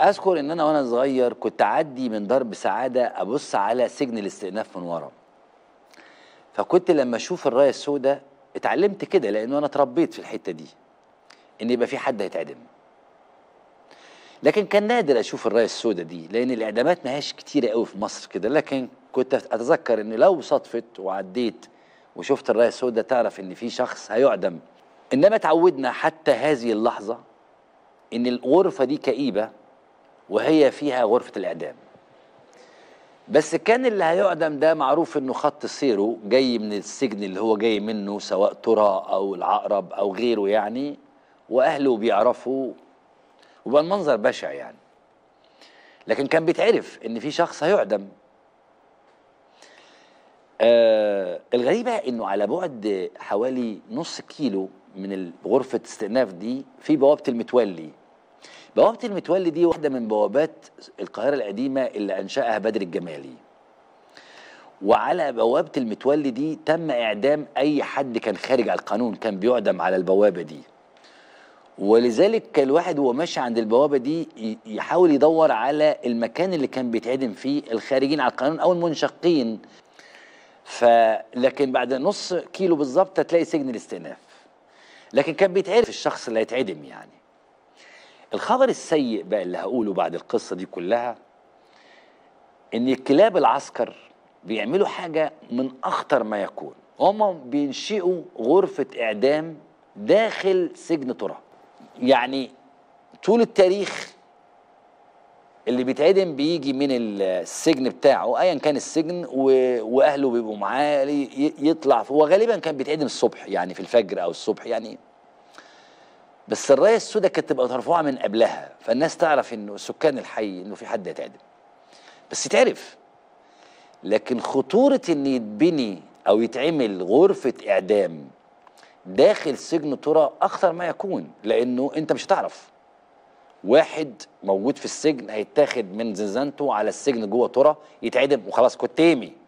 اذكر ان انا وانا صغير كنت اعدي من درب سعاده ابص على سجن الاستئناف من ورا فكنت لما اشوف الرايه السوداء اتعلمت كده لانه انا اتربيت في الحته دي ان يبقى في حد هيتعدم لكن كان نادر اشوف الرايه السوداء دي لان الاعدامات ما هياش كتيره قوي في مصر كده لكن كنت اتذكر ان لو صدفت وعديت وشفت الرايه السوداء تعرف ان في شخص هيعدم انما اتعودنا حتى هذه اللحظه ان الغرفه دي كئيبه وهي فيها غرفه الاعدام بس كان اللي هيعدم ده معروف انه خط سيره جاي من السجن اللي هو جاي منه سواء ترى او العقرب او غيره يعني واهله بيعرفوا وبقى المنظر بشع يعني لكن كان بيتعرف ان في شخص هيعدم آه الغريبة انه على بعد حوالي نص كيلو من غرفة استئناف دي في بوابة المتولي بوابة المتولي دي واحدة من بوابات القاهرة القديمة اللي أنشأها بدر الجمالي وعلى بوابة المتولي دي تم إعدام أي حد كان خارج على القانون كان بيعدم على البوابة دي ولذلك الواحد وهو ماشي عند البوابة دي يحاول يدور على المكان اللي كان بيتعدم فيه الخارجين على القانون أو المنشقين فلكن بعد نص كيلو بالظبط هتلاقي سجن الاستئناف لكن كان بيتعرف الشخص اللي هيتعدم يعني الخبر السيء بقى اللي هقوله بعد القصة دي كلها ان كلاب العسكر بيعملوا حاجة من اخطر ما يكون هم بينشئوا غرفة اعدام داخل سجن ترى يعني طول التاريخ اللي بيتعدم بيجي من السجن بتاعه ايا كان السجن واهله بيبقوا معاه يطلع هو غالبا كان بيتعدم الصبح يعني في الفجر او الصبح يعني بس الرايه السوداء كانت تبقى مرفوعه من قبلها فالناس تعرف انه سكان الحي انه في حد هيتعدم بس يتعرف لكن خطوره ان يتبني او يتعمل غرفه اعدام داخل سجن ترى اخطر ما يكون لانه انت مش هتعرف واحد موجود في السجن هيتاخد من زنزانته على السجن جوه ترى يتعدم وخلاص كتيمي